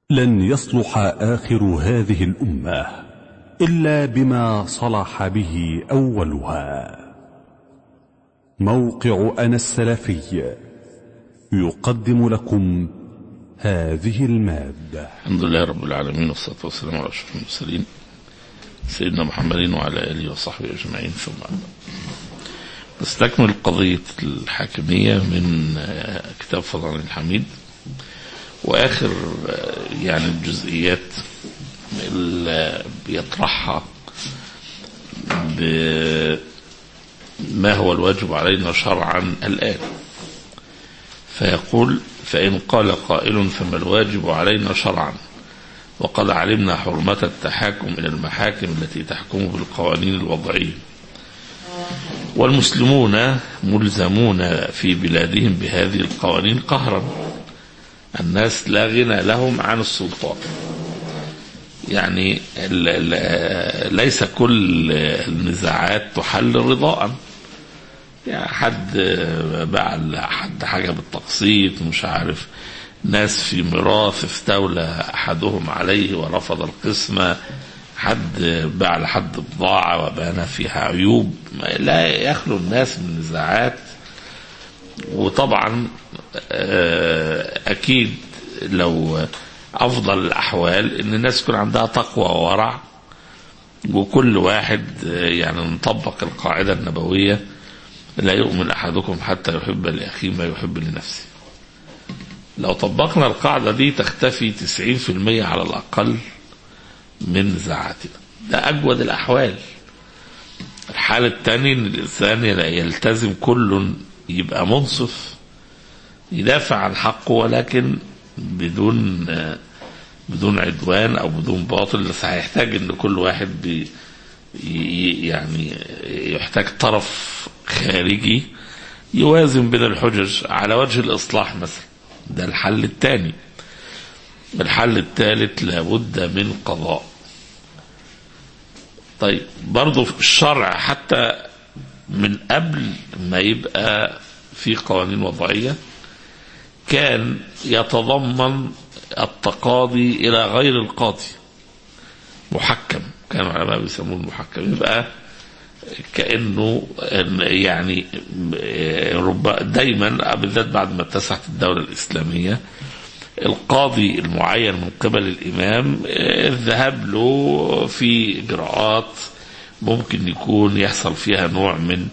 لن يصلح آخر هذه الأمة إلا بما صلح به أولها موقع أنا السلفي يقدم لكم هذه المادة الحمد لله رب العالمين والصلاة والسلام على أشرف المرسلين سيدنا محمد وعلى آله وصحبه أجمعين ثم أما نستكمل قضية الحاكمية من كتاب فضل الحميد وآخر يعني الجزئيات اللي بيطرحها بما هو الواجب علينا شرعا الآن فيقول فإن قال قائل فما الواجب علينا شرعا وقد علمنا حرمة التحاكم إلى المحاكم التي تحكم بالقوانين الوضعية والمسلمون ملزمون في بلادهم بهذه القوانين قهرا الناس لا غنى لهم عن السلطان يعني ليس كل النزاعات تحل رضاء يعني حد باع حد حاجة بالتقسيط مش عارف ناس في ميراث استولى أحدهم عليه ورفض القسمة حد باع لحد بضاعة وبان فيها عيوب لا يخلو الناس من نزاعات وطبعا أكيد لو أفضل الأحوال إن الناس يكون عندها تقوى وورع وكل واحد يعني نطبق القاعدة النبوية لا يؤمن أحدكم حتى يحب لأخيه ما يحب لنفسه لو طبقنا القاعدة دي تختفي 90% على الأقل من نزاعاتنا ده أجود الأحوال الحالة الثانية إن الإنسان يلتزم كل يبقى منصف يدافع عن حقه ولكن بدون بدون عدوان أو بدون باطل بس هيحتاج إن كل واحد بي يعني يحتاج طرف خارجي يوازن بين الحجج على وجه الإصلاح مثلا ده الحل الثاني الحل الثالث لابد من قضاء طيب برضه في الشرع حتى من قبل ما يبقى في قوانين وضعية كان يتضمن التقاضي إلى غير القاضي محكم كانوا العلماء بيسموه المحكم يبقى كانه يعني دايما بالذات بعد ما اتسعت الدوله الاسلاميه القاضي المعين من قبل الامام الذهاب له في اجراءات ممكن يكون يحصل فيها نوع من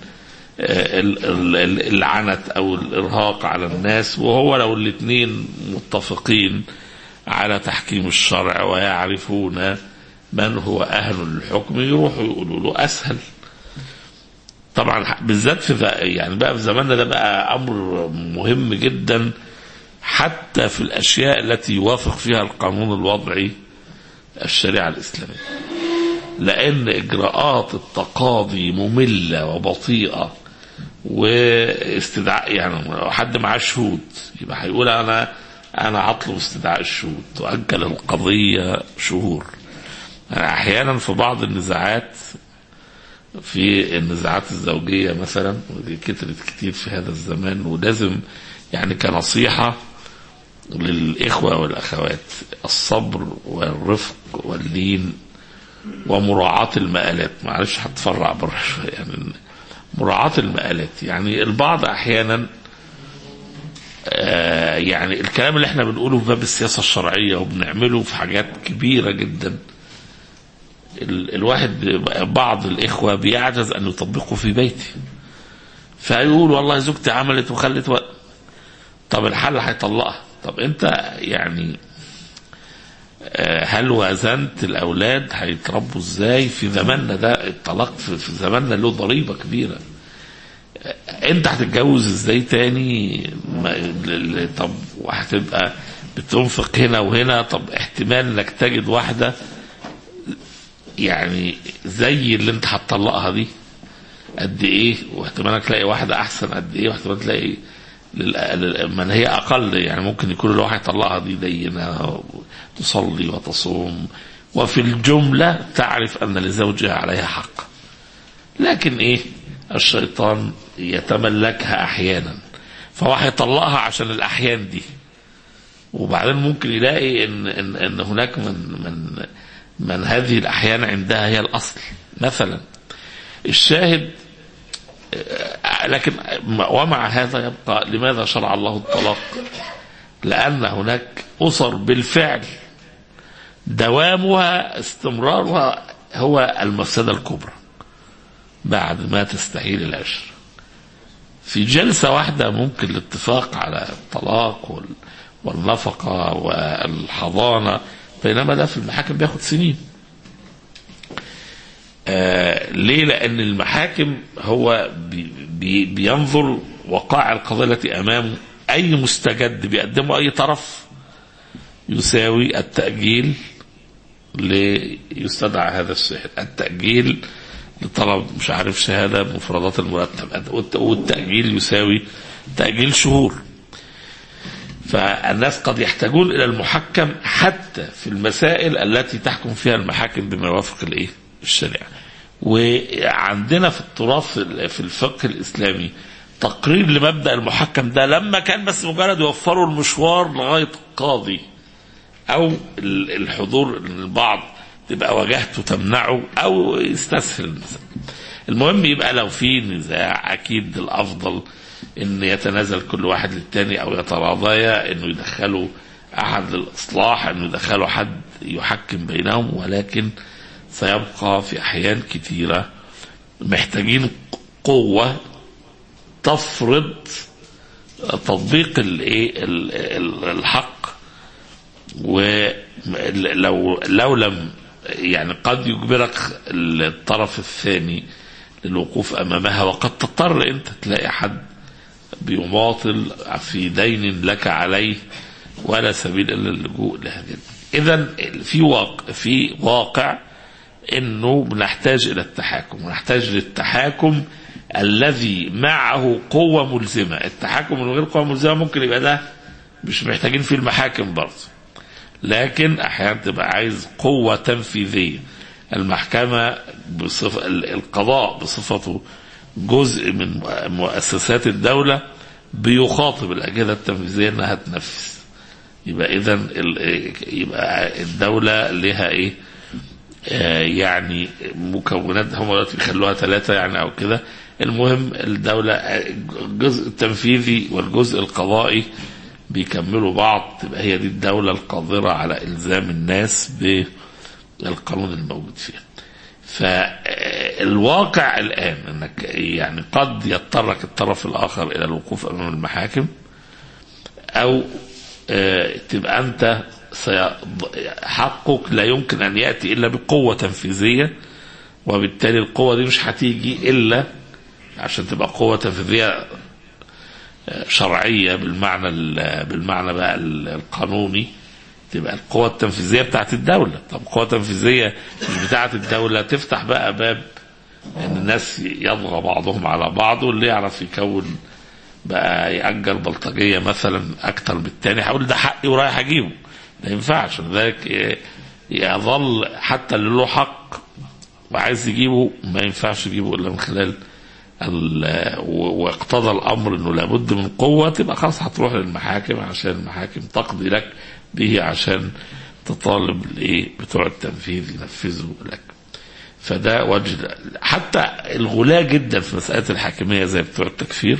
العنت او الارهاق على الناس وهو لو الاثنين متفقين على تحكيم الشرع ويعرفون من هو اهل للحكم يروحوا يقولوا له اسهل طبعا بالذات في يعني بقى في زماننا ده بقى امر مهم جدا حتى في الاشياء التي يوافق فيها القانون الوضعي الشريعه الاسلاميه لان اجراءات التقاضي ممله وبطيئه واستدعاء يعني حد معاه شهود يبقى هيقول انا انا هطلب استدعاء الشهود تؤجل القضيه شهور يعني احيانا في بعض النزاعات في النزاعات الزوجية مثلا ودي كترت كتير في هذا الزمان ولازم يعني كنصيحة للإخوة والأخوات الصبر والرفق واللين ومراعاة المآلات معلش هتفرع بره شوية يعني مراعاة المآلات يعني البعض أحيانا آه يعني الكلام اللي احنا بنقوله في باب السياسة الشرعية وبنعمله في حاجات كبيرة جدا الواحد بعض الإخوة بيعجز أن يطبقه في بيته فيقول والله زوجتي عملت وخلت و... طب الحل هيطلقها طب أنت يعني هل وازنت الأولاد هيتربوا إزاي في زماننا ده الطلاق في زماننا له ضريبة كبيرة أنت هتتجوز إزاي تاني طب وهتبقى بتنفق هنا وهنا طب احتمال انك تجد واحده يعني زي اللي انت هتطلقها دي قد ايه واحتمال تلاقي واحده احسن قد ايه واحتمال تلاقي من هي اقل يعني ممكن يكون اللي هو هيطلقها دي دينه تصلي وتصوم وفي الجمله تعرف ان لزوجها عليها حق لكن ايه الشيطان يتملكها احيانا فهو هيطلقها عشان الاحيان دي وبعدين ممكن يلاقي ان ان, إن هناك من من من هذه الاحيان عندها هي الاصل مثلا الشاهد آه، لكن ومع هذا يبقى لماذا شرع الله الطلاق؟ لان هناك اسر بالفعل دوامها استمرارها هو المفسده الكبرى بعد ما تستحيل العشر في جلسة واحدة ممكن الاتفاق على الطلاق وال- والنفقة والحضانة بينما ده في المحاكم بياخد سنين آه ليه لأن المحاكم هو بي بي بينظر وقائع القضية التي أمامه أي مستجد بيقدمه أي طرف يساوي التأجيل ليستدعى هذا السحر التأجيل لطلب مش عارف شهادة مفردات المرتب والت- والتأجيل يساوي تأجيل شهور فالناس قد يحتاجون إلى المحكم حتى في المسائل التي تحكم فيها المحاكم بما يوافق الإيه الشريعة وعندنا في التراث في الفقه الإسلامي تقرير لمبدأ المحكم ده لما كان بس مجرد يوفروا المشوار لغاية القاضي او ال- الحضور البعض تبقى واجهته تمنعه او يستسهل المسألة. المهم يبقى لو في نزاع اكيد الافضل ان يتنازل كل واحد للتاني او يتراضيا انه يدخلوا احد للاصلاح انه يدخلوا حد يحكم بينهم ولكن سيبقى في احيان كثيره محتاجين قوه تفرض تطبيق الايه ال- ال- الحق ولو لو لم يعني قد يجبرك الطرف الثاني للوقوف امامها وقد تضطر انت تلاقي حد بيماطل في دين لك عليه ولا سبيل الا اللجوء لهذه اذا في واقع في واقع انه بنحتاج الى التحاكم ونحتاج للتحاكم الذي معه قوة ملزمة التحاكم من غير قوة ملزمة ممكن يبقى ده مش محتاجين فيه المحاكم برضه لكن احيانا تبقى عايز قوة تنفيذية المحكمة بصفة القضاء بصفته جزء من مؤسسات الدولة بيخاطب الأجهزة التنفيذية إنها تنفذ يبقى إذا يبقى الدولة لها إيه؟ آه يعني مكونات هم دلوقتي بيخلوها ثلاثة يعني أو كده المهم الدولة الجزء التنفيذي والجزء القضائي بيكملوا بعض تبقى هي دي الدولة القادرة على إلزام الناس بالقانون الموجود فيها فالواقع الآن أنك يعني قد يضطرك الطرف الآخر إلى الوقوف أمام المحاكم أو تبقى أنت حقك لا يمكن أن يأتي إلا بقوة تنفيذية وبالتالي القوة دي مش هتيجي إلا عشان تبقى قوة تنفيذية شرعية بالمعنى بالمعنى بقى القانوني تبقى القوة التنفيذية بتاعت الدولة طب القوة التنفيذية مش بتاعت الدولة تفتح بقى باب ان الناس يضغى بعضهم على بعض واللي يعرف يكون بقى يأجر بلطجية مثلا أكتر من التاني هقول ده حقي ورايح أجيبه ما ينفعش لذلك يظل حتى اللي له حق وعايز يجيبه ما ينفعش يجيبه إلا من خلال واقتضى الامر انه لابد من قوه تبقى خلاص هتروح للمحاكم عشان المحاكم تقضي لك به عشان تطالب الايه بتوع التنفيذ ينفذوا لك فده وجه حتى الغلاة جدا في مسألة الحاكمية زي بتوع التكفير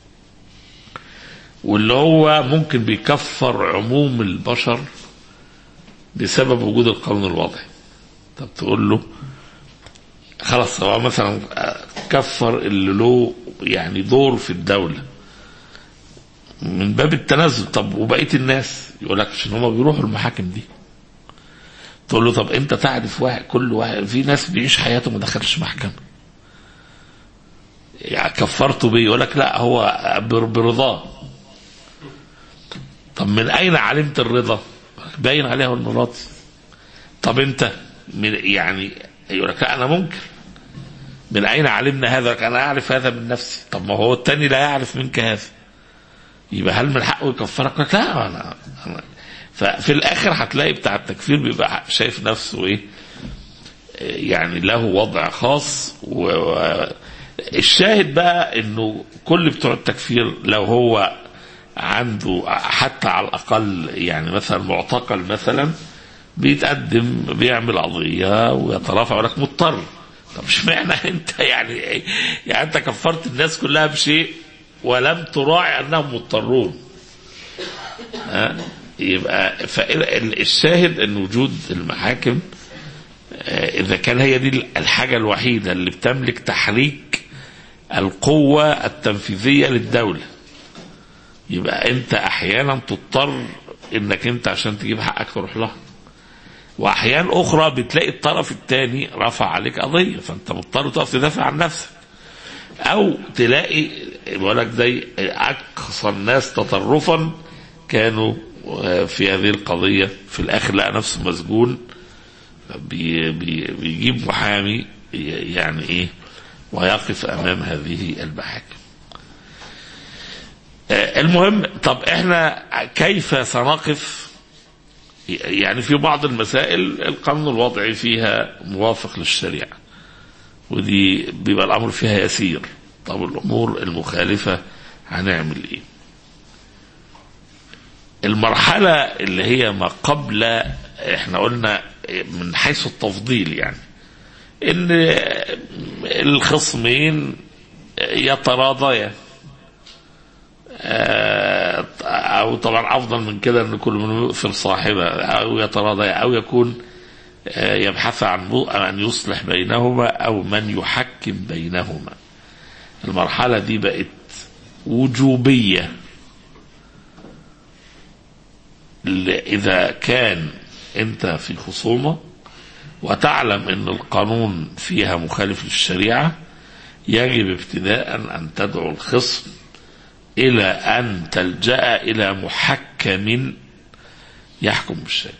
واللي هو ممكن بيكفر عموم البشر بسبب وجود القانون الوضعي طب تقول له خلاص هو مثلا كفر اللي له يعني دور في الدولة من باب التنزل طب وبقية الناس يقول لك عشان هما بيروحوا المحاكم دي تقول له طب انت تعرف واحد كل واحد في ناس بيعيش حياته ما دخلش محكمة يعني كفرته بيه يقول لك لا هو برضاه طب من اين علمت الرضا باين عليها المراتي طب انت من يعني يقول لك لا انا ممكن من اين علمنا هذا انا اعرف هذا من نفسي طب ما هو التاني لا يعرف منك هذا يبقى هل من حقه يكفرك لا انا, أنا ففي الاخر هتلاقي بتاع التكفير بيبقى شايف نفسه ايه يعني له وضع خاص والشاهد بقى انه كل بتوع التكفير لو هو عنده حتى على الاقل يعني مثلا معتقل مثلا بيتقدم بيعمل قضيه ويترافع يقول لك مضطر طب اشمعنى انت يعني يعني انت كفرت الناس كلها بشيء ولم تراعي انهم مضطرون ها؟ يبقى الشاهد ان وجود المحاكم آه، اذا كان هي دي الحاجه الوحيده اللي بتملك تحريك القوه التنفيذيه للدوله يبقى انت احيانا تضطر انك انت عشان تجيب حقك تروح لها واحيان اخرى بتلاقي الطرف الثاني رفع عليك قضيه فانت مضطر تقف تدافع عن نفسك او تلاقي بقول لك زي اقصى الناس تطرفا كانوا آه، في هذه القضيه في الاخر لقى نفسه مسجون بي بي بيجيب محامي ي- يعني ايه ويقف امام هذه المحاكم آه، المهم طب احنا كيف سنقف يعني في بعض المسائل القانون الوضعي فيها موافق للشريعه ودي بيبقى الامر فيها يسير طب الامور المخالفه هنعمل ايه المرحله اللي هي ما قبل احنا قلنا من حيث التفضيل يعني ان الخصمين يتراضيا آه، او طبعا افضل من كده ان كل منهم يؤثر صاحبه او يتراضيا او يكون آه، يبحث عن مو- ان يصلح بينهما او من يحكم بينهما المرحله دي بقت وجوبيه ل- اذا كان انت في خصومه وتعلم ان القانون فيها مخالف للشريعه يجب ابتداء ان تدعو الخصم الى ان تلجا الى محكم يحكم بالشريعه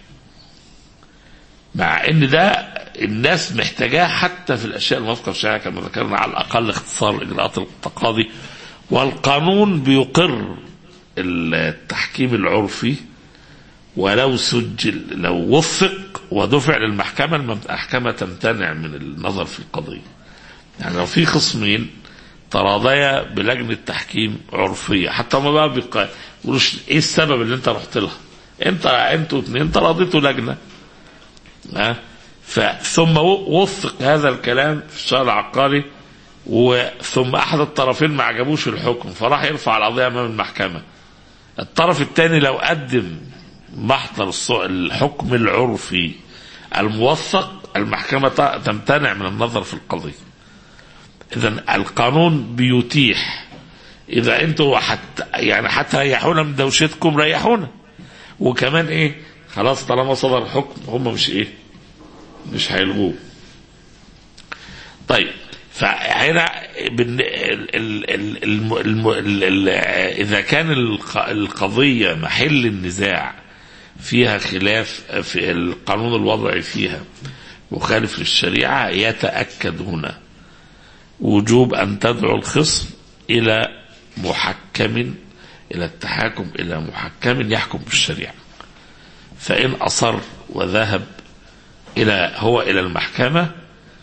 مع ان ده الناس محتاجاه حتى في الاشياء الموافقه للشريعه كما ذكرنا على الاقل اختصار اجراءات التقاضي والقانون بيقر التحكيم العرفي ولو سجل لو وفق ودفع للمحكمة المحكمة تمتنع من النظر في القضية يعني لو في خصمين تراضيا بلجنة تحكيم عرفية حتى ما بقى بيق- يقولوش ايه السبب اللي انت رحت لها انت انتوا اتنين تراضيتوا لجنة ها ف- ثم و- وفق هذا الكلام في الشرع العقاري وثم احد الطرفين ما عجبوش الحكم فراح يرفع القضيه امام المحكمه الطرف الثاني لو قدم محضر الص- الحكم العرفي الموثق المحكمة ت- تمتنع من النظر في القضية إذا القانون بيتيح إذا أنتوا حتى يعني حتى ريحونا من دوشتكم ريحونا وكمان إيه خلاص طالما صدر حكم هم مش إيه مش هيلغوه طيب فهنا بن- ال- ال- ال- الم- الم- ال- ال- اذا كان الق- القضيه محل النزاع فيها خلاف في القانون الوضعي فيها مخالف للشريعه يتاكد هنا وجوب ان تدعو الخصم الى محكم الى التحاكم الى محكم يحكم بالشريعه فان اصر وذهب الى هو الى المحكمه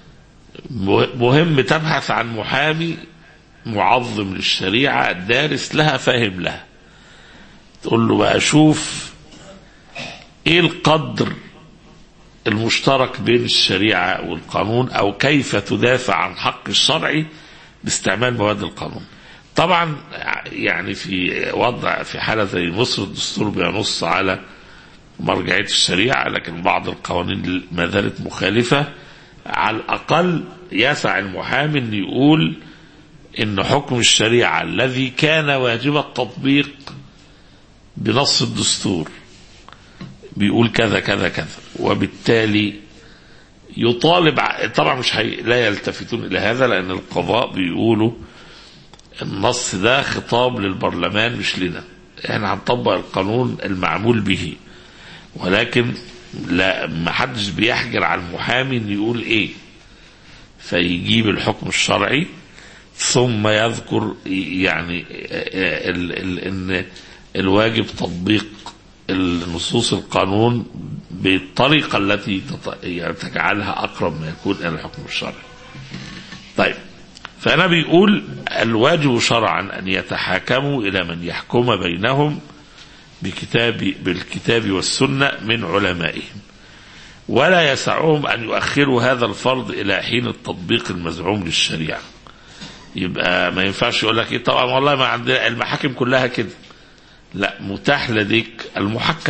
مهم تبحث عن محامي معظم للشريعة دارس لها فاهم لها تقول له بقى شوف ايه القدر المشترك بين الشريعة والقانون او كيف تدافع عن حق الشرعي باستعمال مواد القانون طبعا يعني في وضع في حالة زي مصر الدستور بينص على مرجعية الشريعة لكن بعض القوانين ما زالت مخالفة على الأقل يسع المحامي أن يقول إن حكم الشريعة الذي كان واجب التطبيق بنص الدستور بيقول كذا كذا كذا وبالتالي يطالب ع- طبعا مش هي لا يلتفتون إلى هذا لأن القضاء بيقولوا النص ده خطاب للبرلمان مش لنا احنا هنطبق القانون المعمول به ولكن لا ما حدش بيحجر على المحامي ان يقول ايه فيجيب الحكم الشرعي ثم يذكر يعني ال ال ان الواجب تطبيق النصوص القانون بالطريقة التي تط- يعني تجعلها أقرب ما يكون إلى الحكم الشرعي طيب فأنا بيقول الواجب شرعا أن يتحاكموا إلى من يحكم بينهم بكتاب بالكتاب والسنة من علمائهم ولا يسعهم أن يؤخروا هذا الفرض إلى حين التطبيق المزعوم للشريعة يبقى ما ينفعش يقول لك إيه طبعا والله ما عندنا المحاكم كلها كده لا متاح لديك المحكم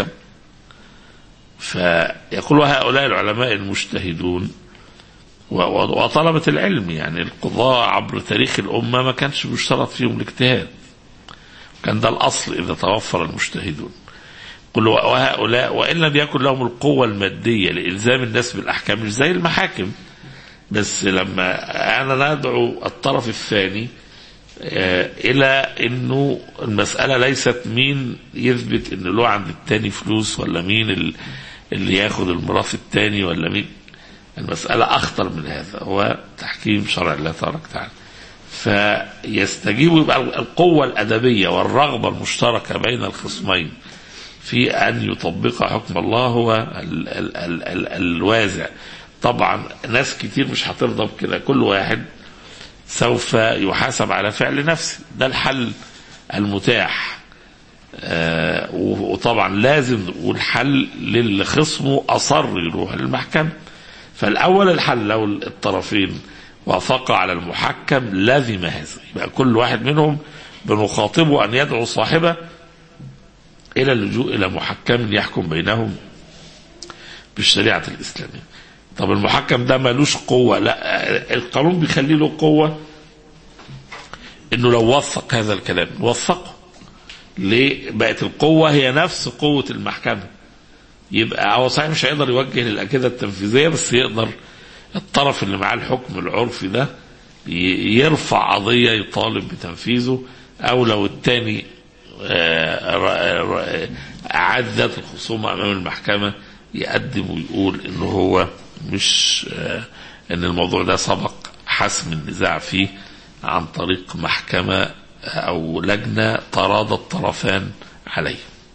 فيقول هؤلاء العلماء المجتهدون و- و- وطلبة العلم يعني القضاء عبر تاريخ الأمة ما كانش مشترط فيهم الاجتهاد كان ده الأصل إذا توفر المجتهدون قل وهؤلاء وإن لم يكن لهم القوة المادية لإلزام الناس بالأحكام مش زي المحاكم بس لما أنا ندعو الطرف الثاني آه، إلى أنه المسألة ليست مين يثبت أنه له عند التاني فلوس ولا مين ال- اللي ياخد الميراث التاني ولا مين المسألة أخطر من هذا هو تحكيم شرع الله تبارك وتعالى فيستجيب يبقى القوة الأدبية والرغبة المشتركة بين الخصمين في أن يطبق حكم الله هو ال ال ال ال الوازع طبعا ناس كتير مش هترضى بكده كل واحد سوف يحاسب على فعل نفسه ده الحل المتاح آه وطبعا لازم والحل للي خصمه أصر يروح للمحكمة فالأول الحل لو الطرفين وافقا على المحكم لازم هذا يبقى كل واحد منهم بنخاطبه أن يدعو صاحبه إلى اللجوء إلى محكم يحكم بينهم بالشريعة الإسلامية طب المحكم ده ملوش قوة لا القانون بيخلي له قوة انه لو وثق هذا الكلام وثقه ليه بقت القوة هي نفس قوة المحكمة يبقى هو صحيح مش هيقدر يوجه للأجهزة التنفيذية بس يقدر الطرف اللي معاه الحكم العرفي ده ي- يرفع قضية يطالب بتنفيذه أو لو التاني آه، ر- ر- أعاد ذات الخصومة أمام المحكمة يقدم ويقول إن هو مش آه، إن الموضوع ده سبق حسم النزاع فيه عن طريق محكمة أو لجنة تراضى الطرفان عليه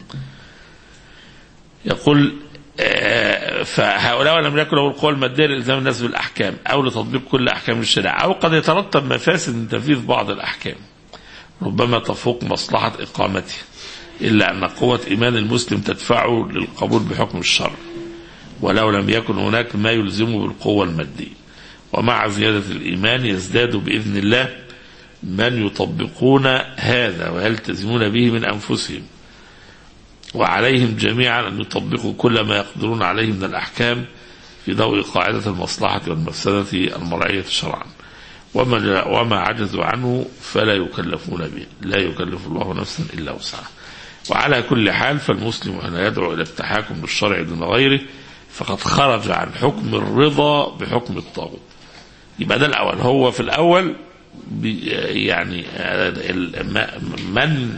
يقول آه، فهؤلاء لم يكن له القوى الماديه لالزام الناس بالاحكام او لتطبيق كل احكام الشريعه او قد يترتب مفاسد من تنفيذ بعض الاحكام ربما تفوق مصلحه اقامته الا ان قوه ايمان المسلم تدفعه للقبول بحكم الشرع ولو لم يكن هناك ما يلزمه بالقوه الماديه ومع زياده الايمان يزداد باذن الله من يطبقون هذا ويلتزمون به من انفسهم وعليهم جميعا أن يطبقوا كل ما يقدرون عليه من الأحكام في ضوء قاعدة المصلحة والمفسدة المرعية شرعا وما, وما عجزوا عنه فلا يكلفون به لا يكلف الله نفسا إلا وسعها وعلى كل حال فالمسلم هنا يدعو إلى التحاكم بالشرع دون غيره فقد خرج عن حكم الرضا بحكم الطاغوت يبقى ده الأول هو في الأول بي- يعني ال- ما- من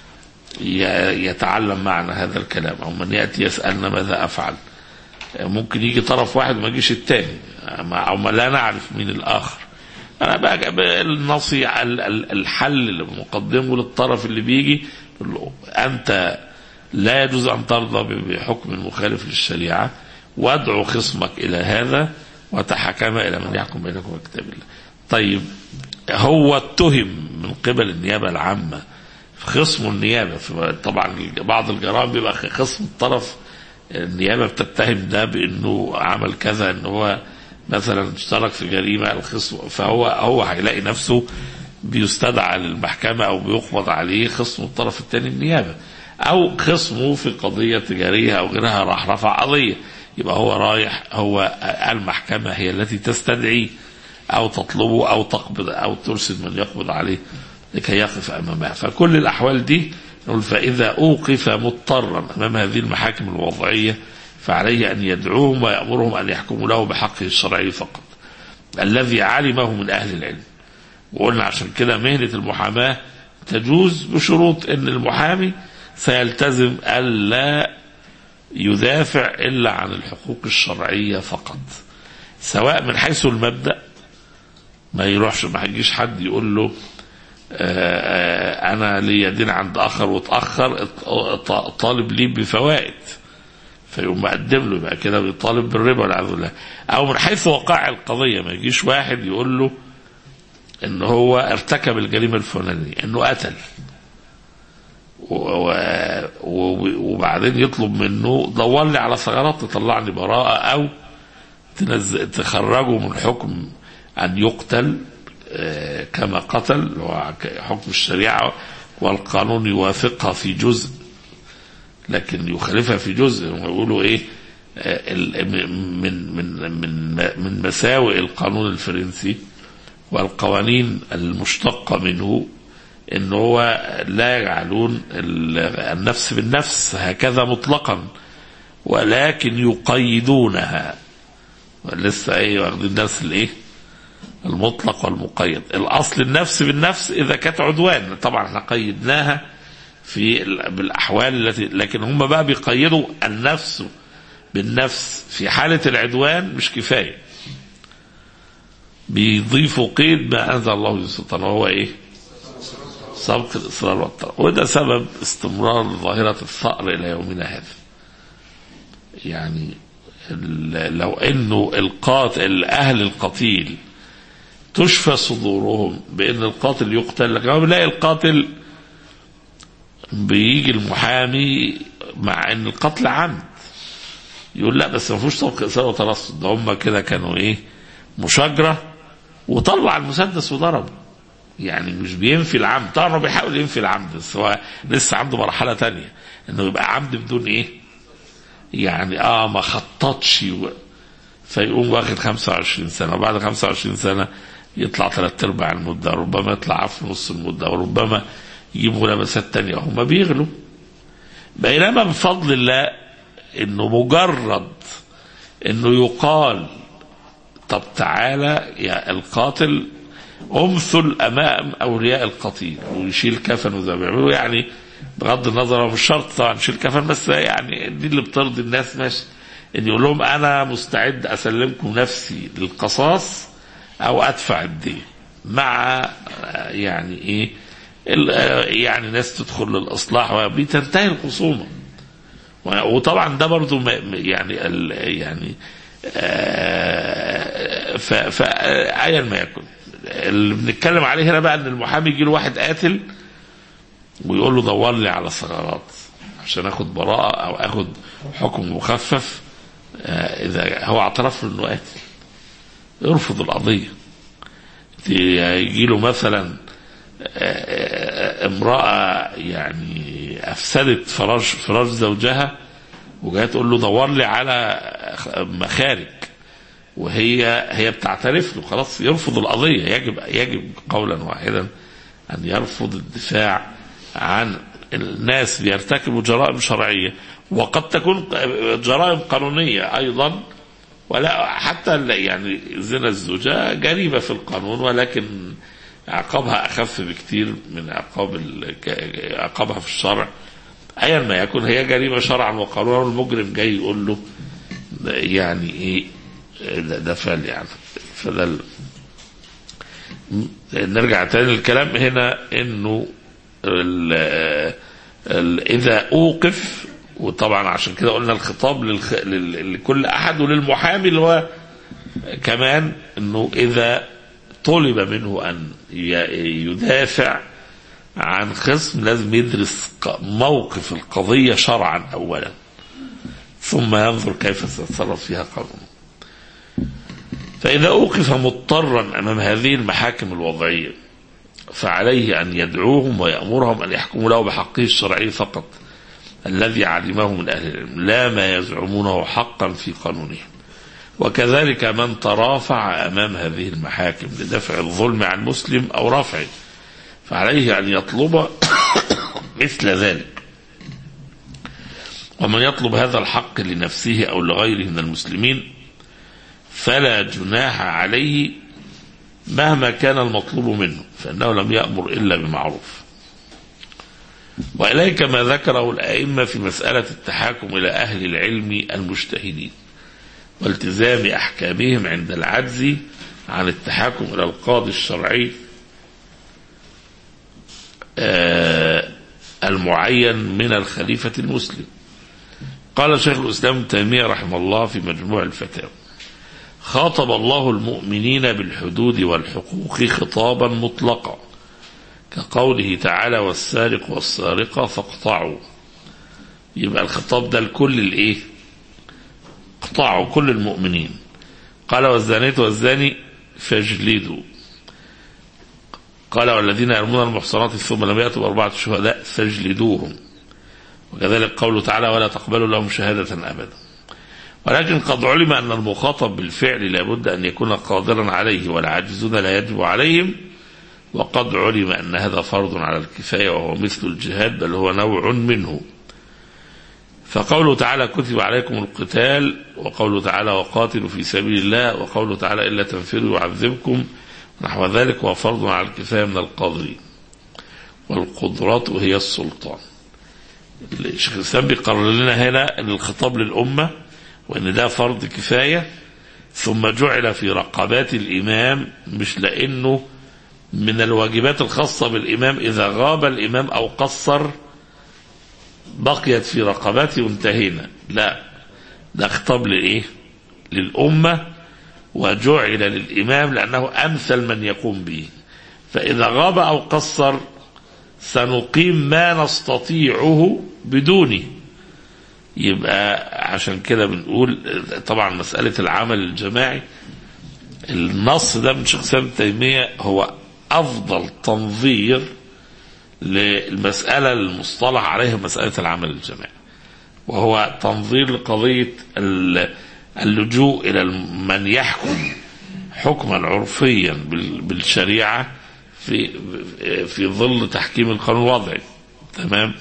ي- يتعلم معنا هذا الكلام او من ياتي يسالنا ماذا افعل ممكن يجي طرف واحد وما يجيش الثاني او ما لا نعرف مين الاخر انا بقى النصيحه ال- ال- الحل اللي مقدمه للطرف اللي بيجي يقول له انت لا يجوز ان ترضى ب- بحكم مخالف للشريعه وادعو خصمك الى هذا وتحكم الى من يحكم بينكم بكتاب الله. طيب هو اتهم من قبل النيابه العامه خصم النيابه طبعا بعض الجرائم بيبقى خصم الطرف النيابه بتتهم ده بانه عمل كذا ان هو مثلا اشترك في جريمه الخصم فهو هو هيلاقي نفسه بيستدعى للمحكمه او بيقبض عليه خصم الطرف الثاني النيابه او خصمه في قضيه تجاريه او غيرها راح رفع قضيه يبقى هو رايح هو المحكمه هي التي تستدعيه او تطلبه او تقبض او ترسل من يقبض عليه لكي يقف امامها فكل الاحوال دي نقول فاذا اوقف مضطرا امام هذه المحاكم الوضعيه فعليه ان يدعوهم ويامرهم ان يحكموا له بحقه الشرعي فقط الذي علمه من اهل العلم وقلنا عشان كده مهنه المحاماه تجوز بشروط ان المحامي سيلتزم الا يدافع الا عن الحقوق الشرعيه فقط سواء من حيث المبدا ما يروحش ما يجيش حد يقول له آه، انا ليا دين عند اخر واتاخر ط- طالب لي بفوائد فيقوم مقدم له يبقى كده بيطالب بالربا والعياذ بالله او من حيث وقائع القضيه ما يجيش واحد يقول له ان هو ارتكب الجريمه الفلانيه انه قتل و- و- و- وبعدين يطلب منه دور لي على ثغرات تطلعني براءه او تنز... تخرجه من حكم ان يقتل آه، كما قتل اللي هو ك- حكم الشريعه والقانون يوافقها في جزء لكن يخالفها في جزء هم يقولوا ايه آه، ال- من من من من مساوئ القانون الفرنسي والقوانين المشتقة منه ان هو لا يجعلون ال- النفس بالنفس هكذا مطلقا ولكن يقيدونها لسه ايه واخدين درس الايه المطلق والمقيد الاصل النفس بالنفس اذا كانت عدوان طبعا احنا قيدناها في ال- بالاحوال التي لكن هم بقى بيقيدوا النفس بالنفس في حالة العدوان مش كفاية بيضيفوا قيد ما أنزل الله به سلطان وهو إيه سبق الإصرار والطلب وده سبب استمرار ظاهرة الثأر إلى يومنا هذا يعني ال- لو انه القاتل اهل القتيل تشفى صدورهم بان القاتل يقتل لكن هو بنلاقي القاتل بيجي المحامي مع ان القتل عمد يقول لا بس ما فيهوش سبق اصرار وترصد ده هم كده كانوا ايه مشاجره وطلع المسدس وضربه يعني مش بينفي العمد طبعا هو بيحاول ينفي العمد بس هو لسه عنده مرحله تانية انه يبقى عمد بدون ايه يعني اه ما خططش و... فيقوم واخد 25 سنه وبعد 25 سنه يطلع ثلاث ارباع المده ربما يطلع في نص المده وربما يجيب ملابسات تانية هم بيغلوا بينما بفضل الله انه مجرد انه يقال طب تعالى يا القاتل امثل امام اولياء القتيل ويشيل كفن زي ما بيعملوا يعني بغض النظر هو مش شرط طبعا يشيل كفن بس يعني دي اللي بترضي الناس ماشي ان يقول لهم انا مستعد اسلمكم نفسي للقصاص او ادفع الدين مع آه، يعني ايه ال- آه، يعني ناس تدخل للاصلاح وبتنتهي الخصومه و- وطبعا ده برضو ما- يعني ال- يعني آه، ف ف آه، ايا ما يكن اللي بنتكلم عليه هنا بقى ان المحامي يجي له واحد قاتل ويقول له دور لي على ثغرات عشان اخد براءه او اخد حكم مخفف آه، اذا هو اعترف له انه قاتل يرفض القضيه يجي له مثلا آه، امراه يعني افسدت فراش فراش زوجها وجايه تقول له دور لي على مخارج وهي هي بتعترف له خلاص يرفض القضيه يجب يجب قولا واحدا ان يرفض الدفاع عن الناس بيرتكبوا جرائم شرعيه وقد تكون جرائم قانونيه ايضا ولا حتى ال- يعني زنا الزوجة جريمة في القانون ولكن عقابها أخف بكتير من عقاب ال- ك- عقابها في الشرع أيا ما يكن هي جريمة شرعا وقانونا والمجرم جاي يقول له يعني إيه ده, ده فعل يعني فده ال- نرجع تاني للكلام هنا انه ال ال اذا اوقف وطبعا عشان كده قلنا الخطاب للخ... لل... لكل احد وللمحامي اللي هو كمان انه اذا طلب منه ان ي... يدافع عن خصم لازم يدرس ق- موقف القضيه شرعا اولا ثم ينظر كيف سيتصرف فيها قانونا فإذا أوقف مضطرا أمام هذه المحاكم الوضعية فعليه أن يدعوهم ويأمرهم أن يحكموا له بحقه الشرعي فقط الذي علمه من أهل العلم لا ما يزعمونه حقا في قانونهم وكذلك من ترافع أمام هذه المحاكم لدفع الظلم عن مسلم أو رفعه فعليه أن يطلب مثل ذلك ومن يطلب هذا الحق لنفسه أو لغيره من المسلمين فلا جناح عليه مهما كان المطلوب منه فإنه لم يأمر إلا بمعروف وإليك ما ذكره الأئمة في مسألة التحاكم إلى أهل العلم المجتهدين والتزام أحكامهم عند العجز عن التحاكم إلى القاضي الشرعي آه، المعين من الخليفة المسلم قال شيخ الإسلام ابن تيمية رحمه الله في مجموع الفتاوى خاطب الله المؤمنين بالحدود والحقوق خطابا مطلقا كقوله تعالى والسارق والسارقة فاقطعوا يبقى الخطاب ده لكل الايه اقطعوا كل المؤمنين قال والزانية والزاني فاجلدوا قال والذين يرمون المحصنات ثم لم يأتوا بأربعة شهداء فاجلدوهم وكذلك قوله تعالى ولا تقبلوا لهم شهادة أبدا ولكن قد علم أن المخاطب بالفعل لابد أن يكون قادرا عليه والعاجزون لا يجب عليهم وقد علم أن هذا فرض على الكفاية وهو مثل الجهاد بل هو نوع منه فقوله تعالى كتب عليكم القتال وقوله تعالى وقاتلوا في سبيل الله وقوله تعالى إلا تنفروا يعذبكم نحو ذلك هو فرض على الكفاية من القادرين والقدرات هي السلطان الشيخ الإسلام بيقرر لنا هنا أن الخطاب للأمة وأن ده فرض كفاية ثم جعل في رقبات الإمام مش لأنه من الواجبات الخاصة بالإمام إذا غاب الإمام أو قصر بقيت في رقبته وانتهينا لا ده خطاب لإيه للأمة وجعل للإمام لأنه أمثل من يقوم به فإذا غاب أو قصر سنقيم ما نستطيعه بدونه يبقى عشان كده بنقول طبعا مسألة العمل الجماعي النص ده من شيخ ابن تيمية هو أفضل تنظير للمسألة المصطلح عليها مسألة العمل الجماعي وهو تنظير لقضية اللجوء إلى من يحكم حكما عرفيا بالشريعة في في ظل تحكيم القانون الوضعي تمام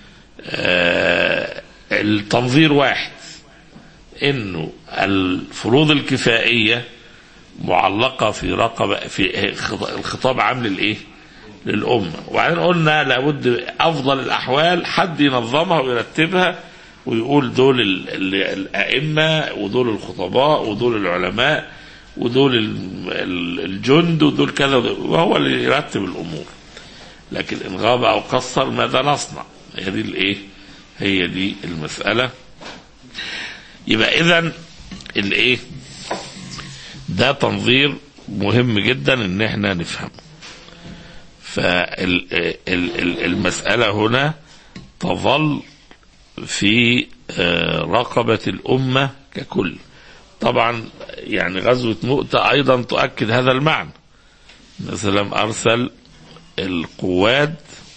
آه التنظير واحد انه الفروض الكفائيه معلقه في رقبه في الخطاب عام للايه؟ للامه وبعدين قلنا لابد افضل الاحوال حد ينظمها ويرتبها ويقول دول الائمه ودول الخطباء ودول العلماء ودول الجند ودول كذا وهو اللي يرتب الامور لكن ان غاب او قصر ماذا نصنع؟ هي دي الايه؟ هي دي المساله يبقى اذا الايه؟ ده تنظير مهم جدا ان احنا نفهمه. فالمساله هنا تظل في رقبه الامه ككل. طبعا يعني غزوة مؤتة أيضا تؤكد هذا المعنى مثلا أرسل القواد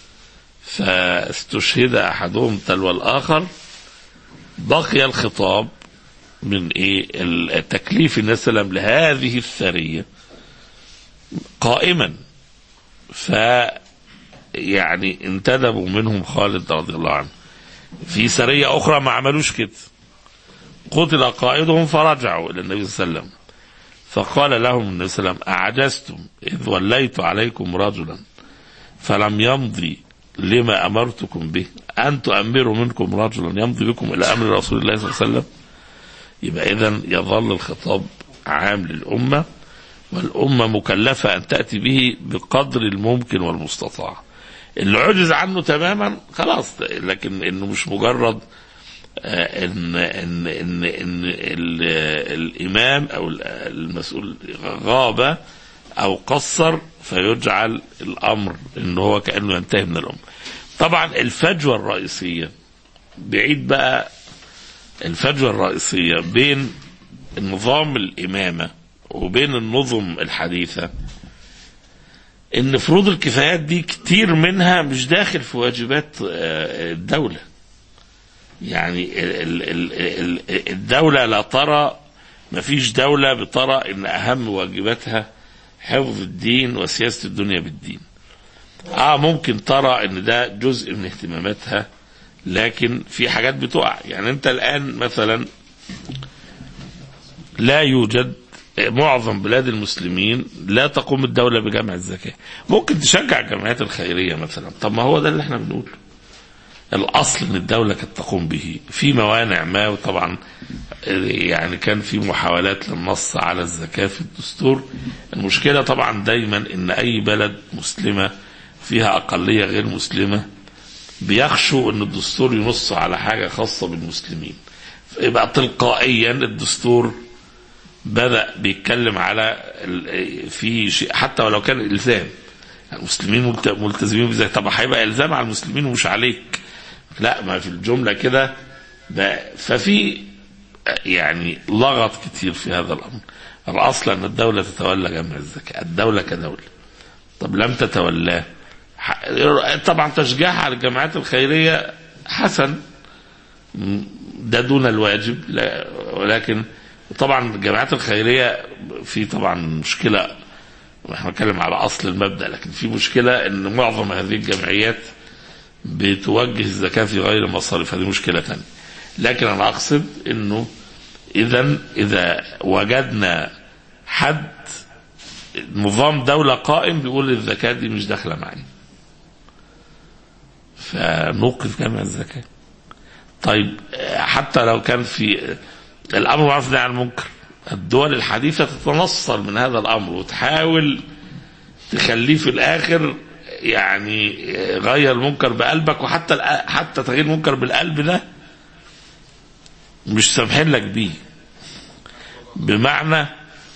فاستشهد أحدهم تلو الآخر بقي الخطاب من إيه التكليف النبي صلى الله عليه وسلم لهذه السرية قائما ف يعني انتدبوا منهم خالد رضي الله عنه في سرية أخرى ما عملوش كده قتل قائدهم فرجعوا الى النبي صلى الله عليه وسلم فقال لهم النبي صلى الله عليه وسلم اعجزتم اذ وليت عليكم رجلا فلم يمضي لما امرتكم به ان تؤمروا منكم رجلا يمضي بكم الى امر رسول الله صلى الله عليه وسلم يبقى اذا يظل الخطاب عام للامه والامه مكلفه ان تاتي به بقدر الممكن والمستطاع اللي عجز عنه تماما خلاص لكن انه مش مجرد ان ان ان ان الامام او المسؤول غاب او قصر فيجعل الامر ان هو كانه ينتهي من الامه. طبعا الفجوه الرئيسيه بعيد بقى الفجوه الرئيسيه بين نظام الامامه وبين النظم الحديثه ان فروض الكفايات دي كتير منها مش داخل في واجبات الدوله. يعني الدولة لا ترى ما فيش دولة بترى ان اهم واجباتها حفظ الدين وسياسة الدنيا بالدين اه ممكن ترى ان ده جزء من اهتماماتها لكن في حاجات بتقع يعني انت الان مثلا لا يوجد معظم بلاد المسلمين لا تقوم الدولة بجمع الزكاة ممكن تشجع الجمعيات الخيرية مثلا طب ما هو ده اللي احنا بنقوله الاصل ان الدوله كانت تقوم به في موانع ما وطبعا يعني كان في محاولات للنص على الزكاه في الدستور المشكله طبعا دايما ان اي بلد مسلمه فيها اقليه غير مسلمه بيخشوا ان الدستور ينص على حاجه خاصه بالمسلمين يبقى تلقائيا الدستور بدأ بيتكلم على ال- في شيء حتى ولو كان إلزام المسلمين ملت- ملتزمين بذلك طب هيبقى إلزام على المسلمين ومش عليك لا ما في الجملة كده ده- ففي يعني لغط كتير في هذا الأمر الأصل أن الدولة تتولى جمع الزكاة الدولة كدولة طب لم تتولاه ح- طبعا تشجيعها على الجماعات الخيرية حسن م- ده دون الواجب لا ولكن طبعا الجماعات الخيرية في طبعا مشكلة احنا بنتكلم على اصل المبدا لكن في مشكله ان معظم هذه الجمعيات بتوجه الزكاه في غير مصارف هذه مشكله ثانيه لكن انا اقصد انه اذا اذا وجدنا حد نظام دولة قائم بيقول الزكاة دي مش داخلة معي فنوقف جمع الزكاة طيب حتى لو كان في الأمر معروف عن المنكر الدول الحديثة تتنصل من هذا الأمر وتحاول تخليه في الآخر يعني غير المنكر بقلبك وحتى الأ- حتى تغيير المنكر بالقلب ده مش سامحين لك بيه بمعنى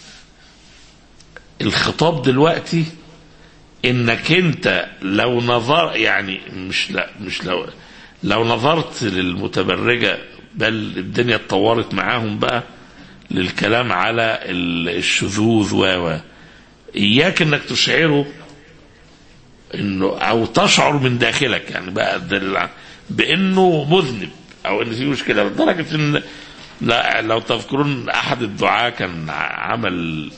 الخطاب دلوقتي انك انت لو نظر يعني مش لا مش لو لو نظرت للمتبرجه بل الدنيا اتطورت معاهم بقى للكلام على ال- الشذوذ و و اياك انك تشعره انه او تشعر من داخلك يعني بقى دل- بانه مذنب او ان في مشكله لدرجه ان لا لو تذكرون احد الدعاه كان عمل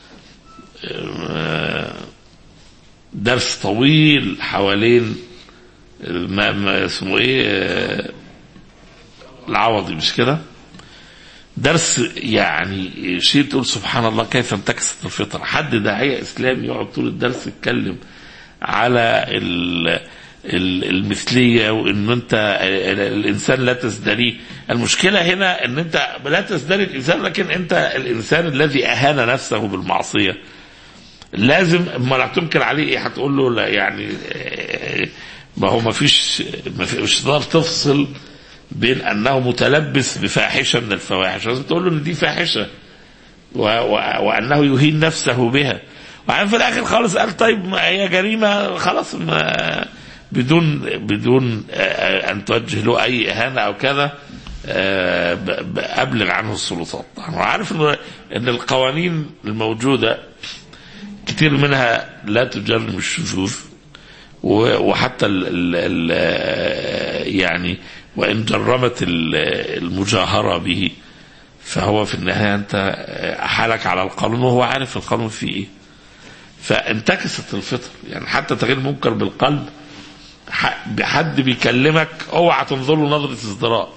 آه، درس طويل حوالين ما, ما اسمه ايه آه، العوضي مش كده درس يعني شيء تقول سبحان الله كيف انتكست الفطره حد داعيه اسلامي يقعد طول الدرس يتكلم على ال- ال- المثليه وان انت ال- الانسان لا تزدريه المشكله هنا ان انت لا تزدري الانسان لكن انت الانسان الذي اهان نفسه بالمعصيه لازم ما لا تنكر عليه ايه هتقول له لا يعني آه، ما هو ما فيش ما فيش مش تقدر تفصل بين انه متلبس بفاحشه من الفواحش لازم تقول له ان دي فاحشه و و وانه يهين نفسه بها وبعدين في الاخر خالص قال طيب ما هي جريمه خلاص ما بدون بدون آه، ان توجه له اي اهانه او كذا آه، ب- ب- ابلغ عنه السلطات انا عارف ان ان القوانين الموجوده كتير منها لا تجرم الشذوذ و- وحتى ال ال ال يعني وان جرمت ال- المجاهره به فهو في النهايه انت حالك على القانون وهو عارف القانون فيه ايه فانتكست الفطر يعني حتى تغيير منكر بالقلب ح- بحد بيكلمك اوعى تنظر له نظره ازدراء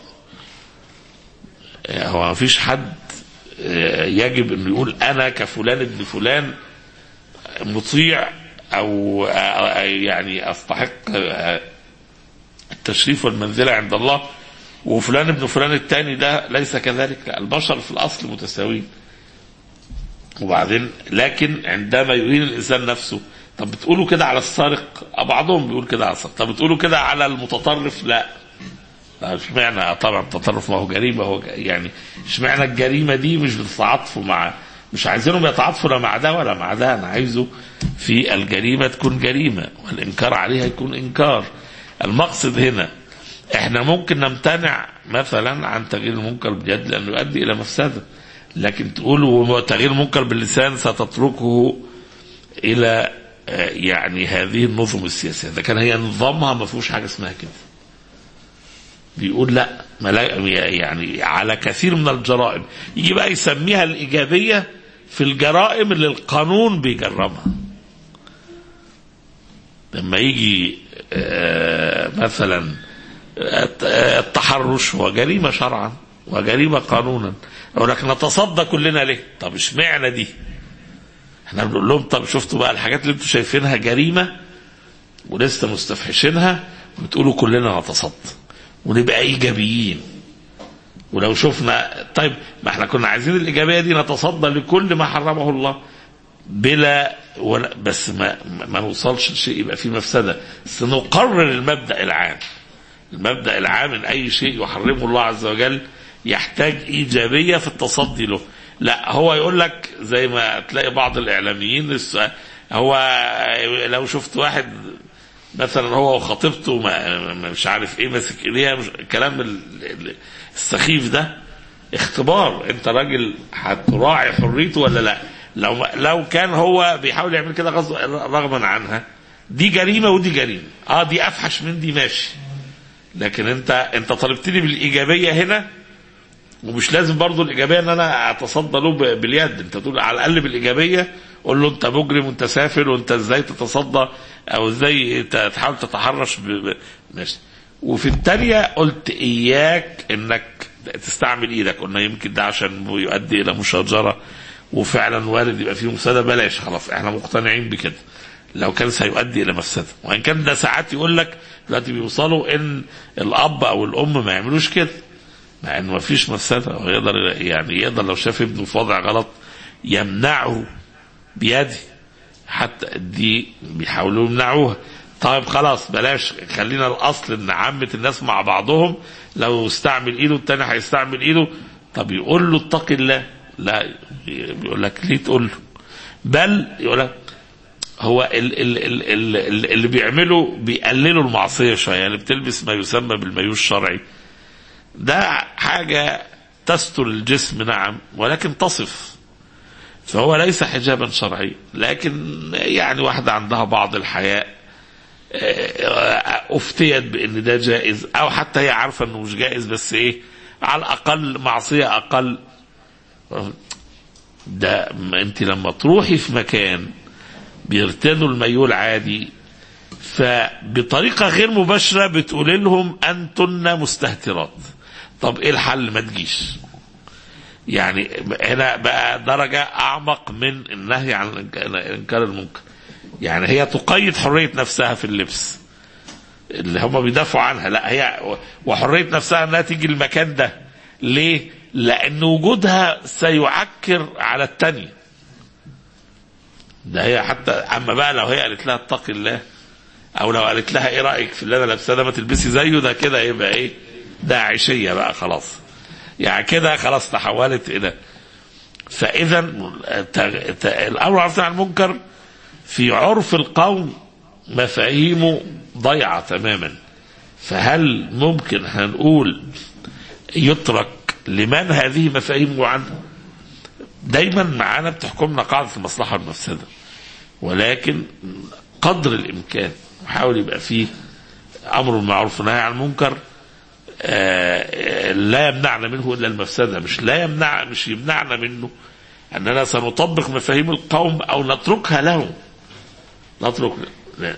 يعني هو ما فيش حد آه، يجب انه يقول انا كفلان ابن فلان مطيع او آه، يعني استحق آه، التشريف والمنزله عند الله وفلان ابن فلان الثاني ده ليس كذلك لا البشر في الاصل متساويين وبعدين لكن عندما يهين الانسان نفسه طب بتقولوا كده على السارق بعضهم بيقول كده على السارق طب بتقولوا كده على المتطرف لا لا، اشمعنى طبعا التطرف ما هو جريمه هو ج- يعني اشمعنى الجريمه دي مش بتتعاطفوا مع مش عايزينهم يتعاطفوا لا مع ده ولا مع ده انا عايزه في الجريمه تكون جريمه والانكار عليها يكون انكار المقصد هنا احنا ممكن نمتنع مثلا عن تغيير المنكر باليد لانه يؤدي الى مفسده لكن تقولوا تغيير المنكر باللسان ستتركه الى آه، يعني هذه النظم السياسيه اذا كان هي نظامها ما فيهوش حاجه اسمها كده بيقول لا ملا- يعني على كثير من الجرائم يجي بقى يسميها الإيجابية في الجرائم اللي القانون بيجرمها لما يجي آه، مثلا الت- التحرش هو جريمة شرعا وجريمة قانونا يقول لك نتصدى كلنا ليه طب اشمعنى دي احنا بنقول لهم طب شفتوا بقى الحاجات اللي انتوا شايفينها جريمة ولسه مستفحشينها بتقولوا كلنا نتصدى ونبقى ايجابيين ولو شفنا طيب ما احنا كنا عايزين الايجابيه دي نتصدى لكل ما حرمه الله بلا ولا بس ما ما نوصلش لشيء يبقى فيه مفسده بس نقرر المبدا العام المبدا العام ان اي شيء يحرمه الله عز وجل يحتاج ايجابيه في التصدي له لا هو يقول لك زي ما تلاقي بعض الاعلاميين الس- هو لو شفت واحد مثلا هو وخطيبته ما ما- مش عارف ايه ماسك ايديها مش الكلام ال- ال- السخيف ده اختبار انت راجل هتراعي حريته ولا لا لو لو كان هو بيحاول يعمل كده غصب رغما عنها دي جريمه ودي جريمه اه دي افحش من دي ماشي لكن انت انت طالبتني بالايجابيه هنا ومش لازم برضو الايجابيه ان انا اتصدى له ب- باليد انت تقول على الاقل بالايجابيه قول له انت مجرم وانت سافل وانت ازاي تتصدى او ازاي ت- تحاول تتحرش ب... ب... ماشي وفي الثانيه قلت اياك انك تستعمل ايدك قلنا يمكن ده عشان يؤدي الى مشاجره وفعلا وارد يبقى فيه مفسده بلاش خلاص احنا مقتنعين بكده لو كان سيؤدي الى مفسده وان كان ده ساعات يقول لك دلوقتي بيوصلوا ان الاب او الام ما يعملوش كده مع انه ما فيش مفسده هو يقدر يعني يقدر لو شاف ابنه في وضع غلط يمنعه بيده حتى دي بيحاولوا يمنعوها طيب خلاص بلاش خلينا الاصل ان عامه الناس مع بعضهم لو استعمل ايده التاني هيستعمل ايده طب يقول له اتق الله لا بيقول لك ليه تقول له بل يقول لك هو ال ال ال ال ال اللي بيعمله بيقللوا المعصيه شويه يعني بتلبس ما يسمى بالمايوه الشرعي ده حاجه تستر الجسم نعم ولكن تصف فهو ليس حجابا شرعيا لكن يعني واحدة عندها بعض الحياء آه، افتيت بان ده جائز او حتى هي عارفه انه مش جائز بس ايه على الاقل معصيه اقل ده ما انت لما تروحي في مكان بيرتدوا المايوه العادي فبطريقه غير مباشره بتقولي لهم انتن مستهترات طب ايه الحل ما تجيش يعني هنا بقى درجة أعمق من النهي عن إنكار المنكر يعني هي تقيد حرية نفسها في اللبس اللي هم بيدافعوا عنها لا هي وحرية نفسها انها تيجي المكان ده ليه لان وجودها سيعكر على التانية ده هي حتى اما بقى لو هي قالت لها اتقي الله او لو قالت لها ايه رايك في اللي انا لابساه ده ما تلبسي زيه ده كده يبقى ايه داعشيه بقى خلاص يعني كده خلاص تحولت الى فاذا ت- ت- الامر معروف عن المنكر في عرف القوم مفاهيمه ضيعه تماما فهل ممكن هنقول يترك لمن هذه مفاهيمه عنه دايما معانا بتحكمنا قاعده المصلحه والمفسده ولكن قدر الامكان نحاول يبقى فيه امر بالمعروف ونهي عن المنكر آه، لا يمنعنا منه الا المفسده مش لا يمنع مش يمنعنا منه اننا سنطبق مفاهيم القوم او نتركها لهم نترك لا.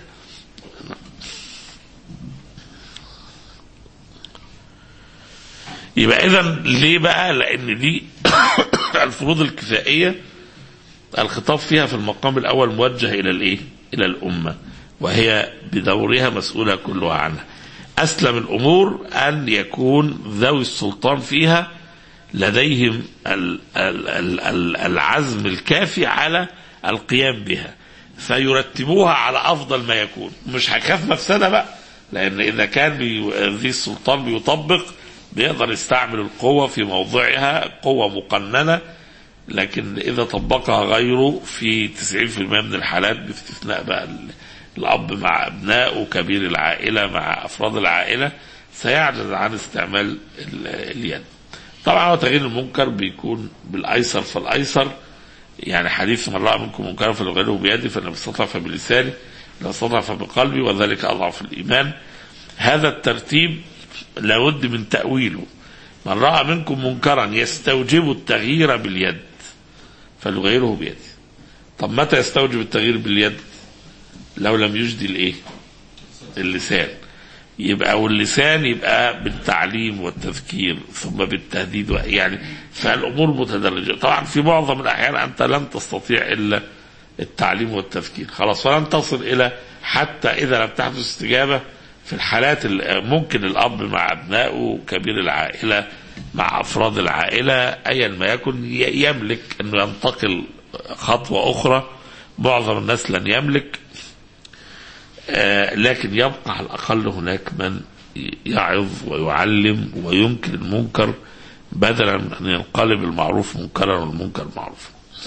يبقى اذا ليه بقى لان دي الفروض الكفائيه الخطاب فيها في المقام الاول موجه الى الايه الى الامه وهي بدورها مسؤوله كلها عنها اسلم الامور ان يكون ذوي السلطان فيها لديهم ال- ال- ال- ال- العزم الكافي على القيام بها فيرتبوها على افضل ما يكون مش هيخاف مفسده بقى لان اذا كان بي- ذي السلطان بيطبق بيقدر يستعمل القوه في موضعها قوه مقننه لكن اذا طبقها غيره في 90% من الحالات باستثناء بقى ال- الاب مع ابنائه كبير العائله مع افراد العائله سيعجز عن استعمال ال- اليد طبعا هو تغيير المنكر بيكون بالايسر فالايسر يعني حديث من راى منكم منكرا فليغيره بيده فان لم يستطع فبلسانه لو استطاع فبقلبي وذلك اضعف الايمان هذا الترتيب لابد من تاويله من راى منكم منكرا يستوجب التغيير باليد فليغيره بيده طب متى يستوجب التغيير باليد لو لم يجدي الايه اللسان يبقى واللسان يبقى بالتعليم والتذكير ثم بالتهديد و- يعني فالامور متدرجه طبعا في معظم الاحيان انت لن تستطيع الا التعليم والتذكير خلاص فلن تصل الى حتى اذا لم تحدث استجابه في الحالات ال- ممكن الاب مع ابنائه كبير العائله مع افراد العائله ايا ما يكن ي- يملك انه ينتقل خطوه اخرى معظم الناس لن يملك آه، لكن يبقى على الأقل هناك من يعظ ويعلم وينكر المنكر بدلا من أن ينقلب المعروف منكرا والمنكر معروفا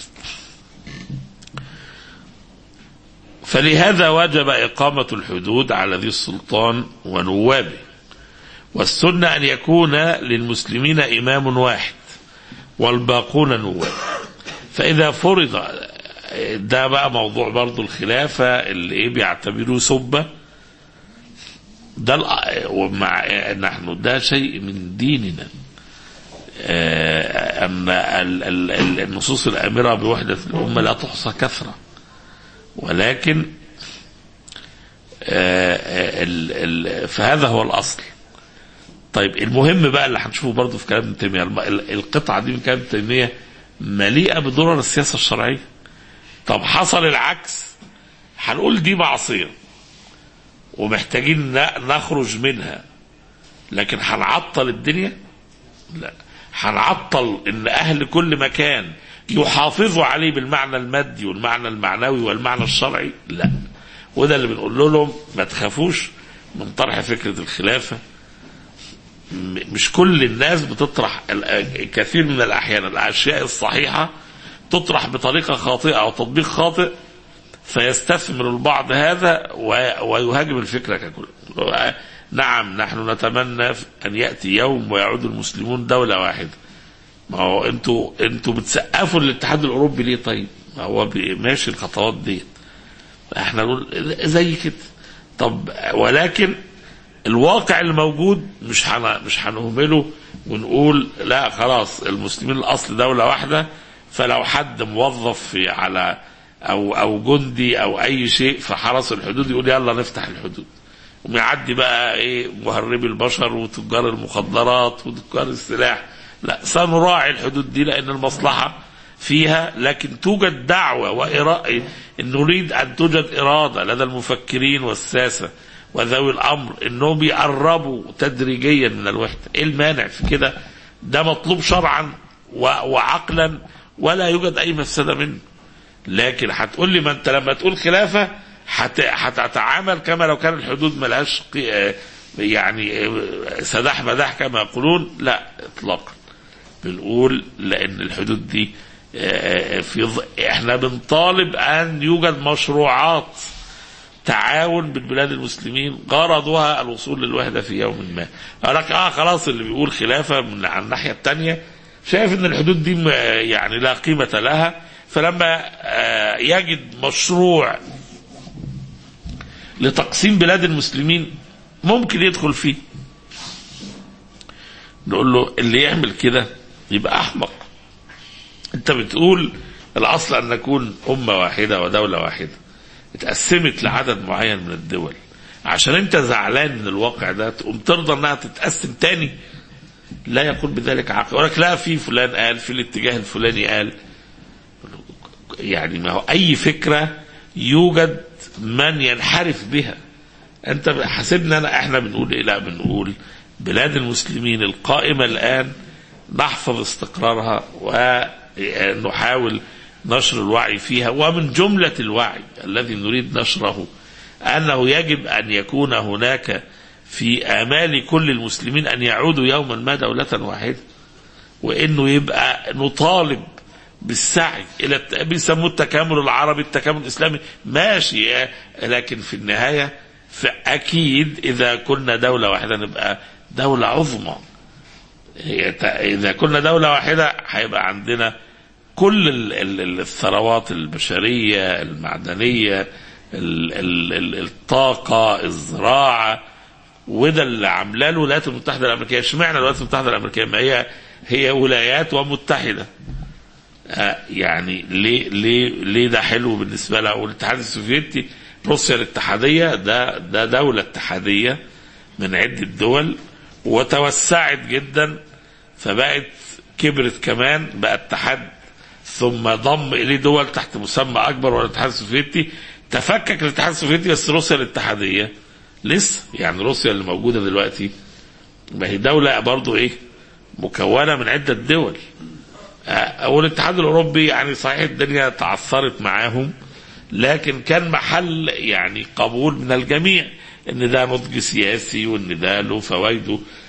فلهذا وجب إقامة الحدود على ذي السلطان ونوابه والسنة أن يكون للمسلمين إمام واحد والباقون نواب فإذا فرض ده بقى موضوع برضو الخلافة اللي إيه بيعتبروه سبة ده الأ- ومع نحن ده شيء من ديننا آه، أن ال- ال- ال- النصوص الآمرة بوحدة الأمة لا تحصى كثرة ولكن آه، آه، ال- ال- فهذا هو الأصل طيب المهم بقى اللي هنشوفه برضه في كلام ابن تيمية الم- ال- القطعة دي من كلام ابن تيمية مليئة بضرر السياسة الشرعية طب حصل العكس هنقول دي معصية ومحتاجين ن- نخرج منها لكن هنعطل الدنيا لا هنعطل ان اهل كل مكان يحافظوا عليه بالمعنى المادي والمعنى المعنوي والمعنى الشرعي لا وده اللي بنقول لهم ما تخافوش من طرح فكرة الخلافة م- مش كل الناس بتطرح ال- كثير من الأحيان الأشياء الصحيحة تطرح بطريقة خاطئة أو تطبيق خاطئ فيستثمر البعض هذا و- ويهاجم الفكرة ككل نعم نحن نتمنى أن يأتي يوم ويعود المسلمون دولة واحدة ما هو انتوا انتوا بتسقفوا الاتحاد الاوروبي ليه طيب؟ ما هو بي- ماشي الخطوات دي احنا نقول زي كده طب ولكن الواقع الموجود مش هن مش هنهمله ونقول لا خلاص المسلمين الاصل دوله واحده فلو حد موظف في على او او جندي او اي شيء في حرس الحدود يقول يلا نفتح الحدود ويعدي بقى ايه مهربي البشر وتجار المخدرات وتجار السلاح لا سنراعي الحدود دي لان المصلحه فيها لكن توجد دعوه وإراء ان نريد ان توجد اراده لدى المفكرين والساسه وذوي الامر انهم يقربوا تدريجيا من الوحده ايه المانع في كده ده مطلوب شرعا و- وعقلا ولا يوجد اي مفسده منه لكن هتقول لي ما انت لما تقول خلافه هت- هتتعامل كما لو كان الحدود ملهاش قي- آه، يعني آه، سداح مداح كما يقولون لا اطلاقا بنقول لان الحدود دي آه، في ظ- احنا بنطالب ان يوجد مشروعات تعاون بالبلاد المسلمين غرضها الوصول للوحده في يوم ما. قال لك اه خلاص اللي بيقول خلافه من على الناحيه الثانيه شايف ان الحدود دي م- يعني لا قيمه لها فلما آه، يجد مشروع لتقسيم بلاد المسلمين ممكن يدخل فيه. نقول له اللي يعمل كده يبقى احمق. انت بتقول الاصل ان نكون امه واحده ودوله واحده. اتقسمت لعدد معين من الدول عشان انت زعلان من الواقع ده تقوم ترضى انها تتقسم تاني لا يقول بذلك عاقل يقول لك لا في فلان قال في الاتجاه الفلاني قال يعني ما هو اي فكره يوجد من ينحرف بها انت حاسبنا أنا احنا بنقول ايه لا بنقول بلاد المسلمين القائمه الان نحفظ استقرارها ونحاول نشر الوعي فيها ومن جمله الوعي الذي نريد نشره انه يجب ان يكون هناك في امال كل المسلمين ان يعودوا يوما ما دوله واحده وانه يبقى نطالب بالسعي الى الت- بيسموه التكامل العربي التكامل الاسلامي ماشي لكن في النهايه فاكيد اذا كنا دوله واحده نبقى دوله عظمى هي ت- اذا كنا دوله واحده هيبقى عندنا كل ال- ال- ال- الثروات البشريه المعدنيه ال- ال- ال- الطاقه الزراعه وده اللي عاملاه له الولايات المتحده الامريكيه اشمعنى الولايات المتحده الامريكيه ما هي هي ولايات ومتحده آه، يعني ليه ليه ليه ده حلو بالنسبه لها والاتحاد السوفيتي روسيا الاتحاديه ده ده دوله اتحاديه من عده دول وتوسعت جدا فبقت كبرت كمان بقى اتحاد ثم ضم اليه دول تحت مسمى اكبر وهو الاتحاد السوفيتي تفكك الاتحاد السوفيتي بس روسيا الاتحاديه لسه يعني روسيا اللي موجوده دلوقتي ما هي دوله برضو ايه مكونه من عده دول آه، والاتحاد الاوروبي يعني صحيح الدنيا تعثرت معاهم لكن كان محل يعني قبول من الجميع ان ده نضج سياسي وان ده له فوائده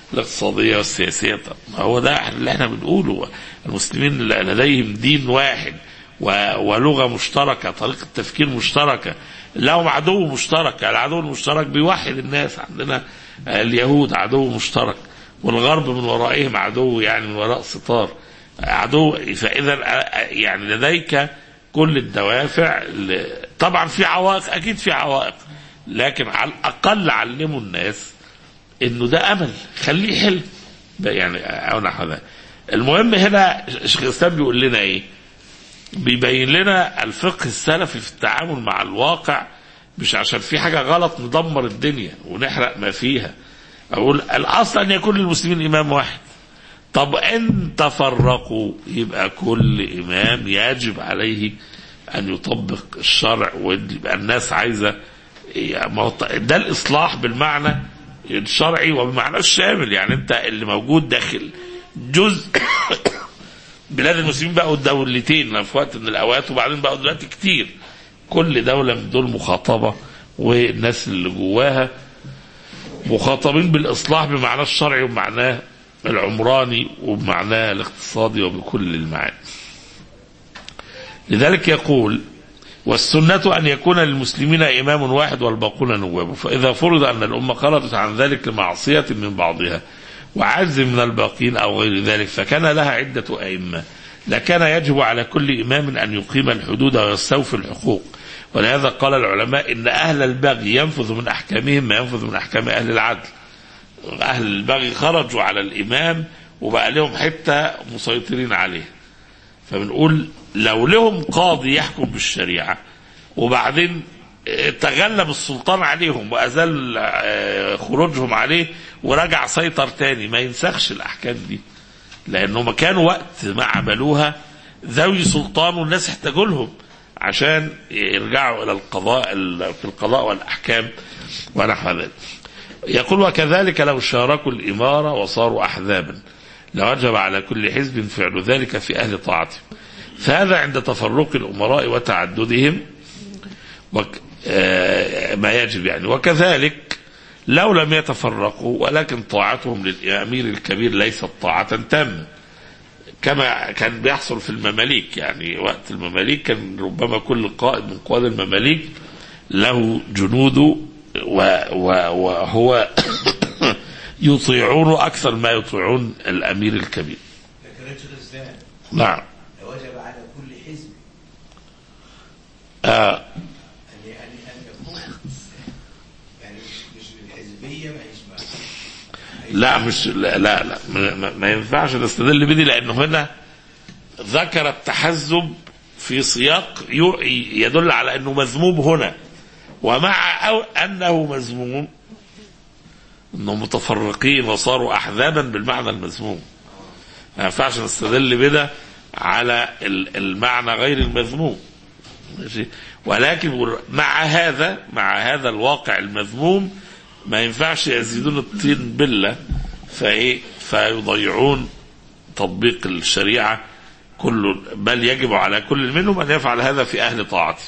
الاقتصادية والسياسية طب ما هو ده اللي احنا بنقوله المسلمين لديهم دين واحد و- ولغة مشتركة طريقة تفكير مشتركة لهم عدو مشترك العدو المشترك بيوحد الناس عندنا اليهود عدو مشترك والغرب من ورائهم عدو يعني من وراء ستار عدو فإذا يعني لديك كل الدوافع ل- طبعا في عوائق أكيد في عوائق لكن على الأقل علموا الناس انه ده امل خليه حلم ده يعني او نحو ذلك المهم هنا شيخ الاسلام بيقول لنا ايه بيبين لنا الفقه السلفي في التعامل مع الواقع مش عشان في حاجه غلط ندمر الدنيا ونحرق ما فيها اقول الاصل ان يكون للمسلمين امام واحد طب ان تفرقوا يبقى كل امام يجب عليه ان يطبق الشرع ويبقى الناس عايزه يعني ما هو ده الاصلاح بالمعنى الشرعي وبمعنى الشامل يعني انت اللي موجود داخل جزء بلاد المسلمين بقوا دولتين في وقت من الاوقات وبعدين بقوا دلوقتي كتير كل دوله من دول مخاطبه والناس اللي جواها مخاطبين بالاصلاح بمعناه الشرعي وبمعناه العمراني وبمعناه الاقتصادي وبكل المعاني لذلك يقول والسنة أن يكون للمسلمين إمام واحد والباقون نواب فإذا فرض أن الأمة خرجت عن ذلك لمعصية من بعضها وعجز من الباقين أو غير ذلك فكان لها عدة أئمة لكان يجب على كل إمام أن يقيم الحدود ويستوفي الحقوق ولهذا قال العلماء إن أهل البغي ينفذ من أحكامهم ما ينفذ من أحكام أهل العدل أهل البغي خرجوا على الإمام وبقى لهم حتة مسيطرين عليه فبنقول لو لهم قاضي يحكم بالشريعة وبعدين تغلب السلطان عليهم وأزال آه، خروجهم عليه ورجع سيطر تاني ما ينسخش الأحكام دي لأنهم كانوا وقت ما عملوها ذوي سلطان والناس احتاجوا لهم عشان يرجعوا إلى القضاء في القضاء والأحكام ونحو ذلك يقول وكذلك لو شاركوا الإمارة وصاروا أحزابا لوجب على كل حزب فعل ذلك في أهل طاعتهم فهذا عند تفرق الأمراء وتعددهم وك آه، ما يجب يعني وكذلك لو لم يتفرقوا ولكن طاعتهم للأمير الكبير ليست طاعة تامة كما كان بيحصل في المماليك يعني وقت المماليك كان ربما كل قائد من قواد المماليك له جنوده و- و- وهو يطيعون أكثر ما يطيعون الأمير الكبير ذكرت الإسلام نعم وجب على كل حزب آه أن أن أن يكون يعني مش مش الحزبية ما يسمع لا مش لا لا, لا ما, ما- ما ينفعش نستدل بدي لانه هنا ذكر التحزب في سياق يو- يدل على انه مذموم هنا ومع أو انه مذموم انهم متفرقين وصاروا احزابا بالمعنى المذموم ما ينفعش نستدل بده على ال- المعنى غير المذموم ماشي ولكن بيقول مع هذا مع هذا الواقع المذموم ما ينفعش يزيدون الطين بلة فايه فيضيعون تطبيق الشريعة كله بل يجب على كل منهم أن يفعل هذا في أهل طاعته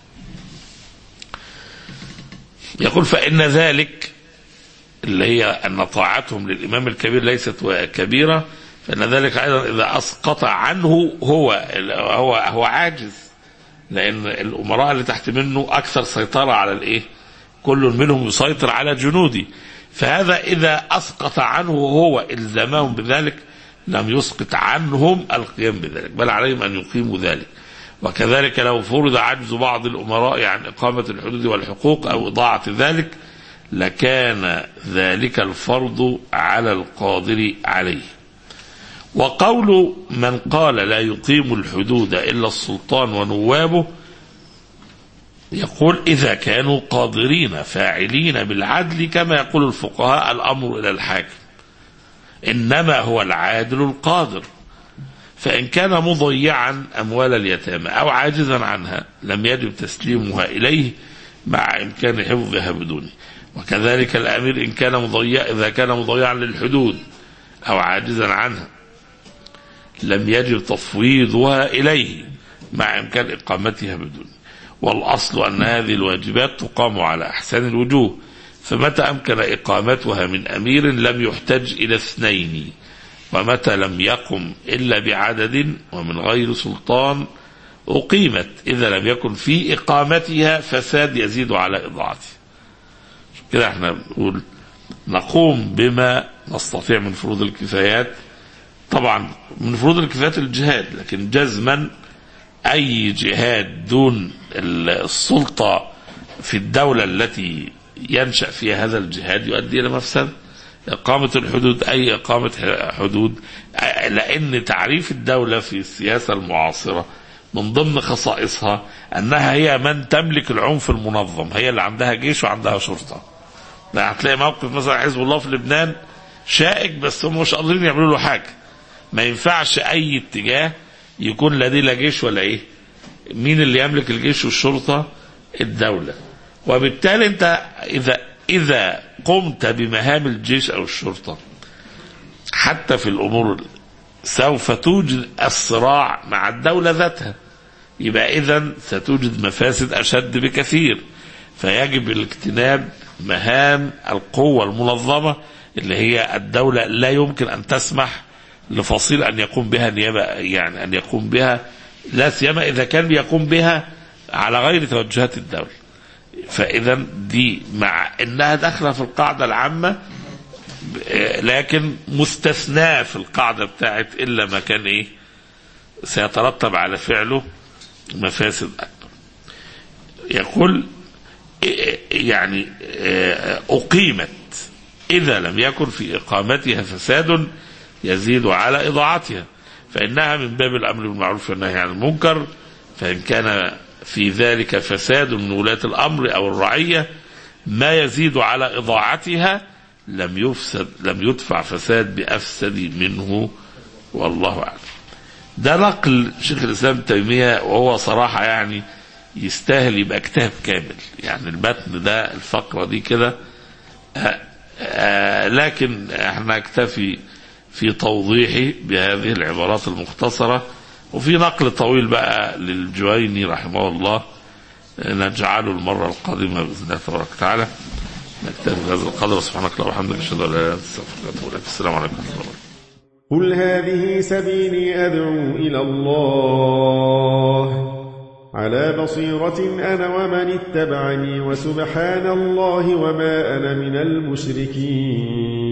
يقول فإن ذلك اللي هي أن طاعتهم للإمام الكبير ليست كبيرة فإن ذلك أيضا إذا أسقط عنه هو هو هو عاجز لأن الأمراء اللي تحت منه أكثر سيطرة على الإيه؟ كل منهم يسيطر على جنودي فهذا إذا أسقط عنه هو إلزامهم بذلك لم يسقط عنهم القيام بذلك بل عليهم أن يقيموا ذلك وكذلك لو فرض عجز بعض الأمراء عن إقامة الحدود والحقوق أو إضاعة ذلك لكان ذلك الفرض على القادر عليه وقول من قال لا يقيم الحدود إلا السلطان ونوابه يقول إذا كانوا قادرين فاعلين بالعدل كما يقول الفقهاء الأمر إلى الحاكم إنما هو العادل القادر فإن كان مضيعا أموال اليتامى أو عاجزا عنها لم يجب تسليمها إليه مع إمكان حفظها بدونه وكذلك الأمير إن كان مضيع إذا كان مضيعا للحدود أو عاجزا عنها لم يجب تفويضها إليه مع إمكان إقامتها بدونه والأصل أن هذه الواجبات تقام على أحسن الوجوه فمتى أمكن إقامتها من أمير لم يحتج إلى اثنين ومتى لم يقم إلا بعدد ومن غير سلطان أقيمت إذا لم يكن في إقامتها فساد يزيد على إضاعتها كده احنا بنقول نقوم بما نستطيع من فروض الكفايات طبعا من فروض الكفايات الجهاد لكن جزما أي جهاد دون السلطة في الدولة التي ينشأ فيها هذا الجهاد يؤدي إلى مفسدة إقامة الحدود أي إقامة حدود لأن تعريف الدولة في السياسة المعاصرة من ضمن خصائصها أنها هي من تملك العنف المنظم هي اللي عندها جيش وعندها شرطة لا هتلاقي موقف مثلا حزب الله في لبنان شائك بس هم مش قادرين يعملوا له حاجة ما ينفعش أي اتجاه يكون لا دي لا جيش ولا إيه مين اللي يملك الجيش والشرطة الدولة وبالتالي أنت إذا إذا قمت بمهام الجيش أو الشرطة حتى في الأمور سوف توجد الصراع مع الدولة ذاتها يبقى إذا ستوجد مفاسد أشد بكثير فيجب الاجتناب مهام القوة المنظمة اللي هي الدولة لا يمكن أن تسمح لفصيل أن يقوم بها نيابة يعني أن يقوم بها لا سيما إذا كان بيقوم بها على غير توجهات الدولة فإذا دي مع إنها داخلة في القاعدة العامة لكن مستثناة في القاعدة بتاعت إلا ما كان إيه سيترتب على فعله مفاسد أكبر يقول يعني أقيمت إذا لم يكن في إقامتها فساد يزيد على إضاعتها فإنها من باب الأمر بالمعروف والنهي عن المنكر فإن كان في ذلك فساد من ولاة الأمر أو الرعية ما يزيد على إضاعتها لم يفسد لم يدفع فساد بأفسد منه والله أعلم ده نقل شيخ الإسلام تيمية وهو صراحة يعني يستاهل يبقى كتاب كامل يعني المتن ده الفقرة دي كده آآ آآ لكن احنا نكتفي في توضيحه بهذه العبارات المختصرة وفي نقل طويل بقى للجويني رحمه الله نجعله المرة القادمة بإذن الله تبارك وتعالى نكتفي بهذا القدر سبحانك اللهم وبحمدك اشهد ان لا اله الا انت استغفرك واتوب اليك السلام عليكم ورحمه الله قل هذه سبيلي أدعو إلى الله على بصيرة أنا ومن اتبعني وسبحان الله وما أنا من المشركين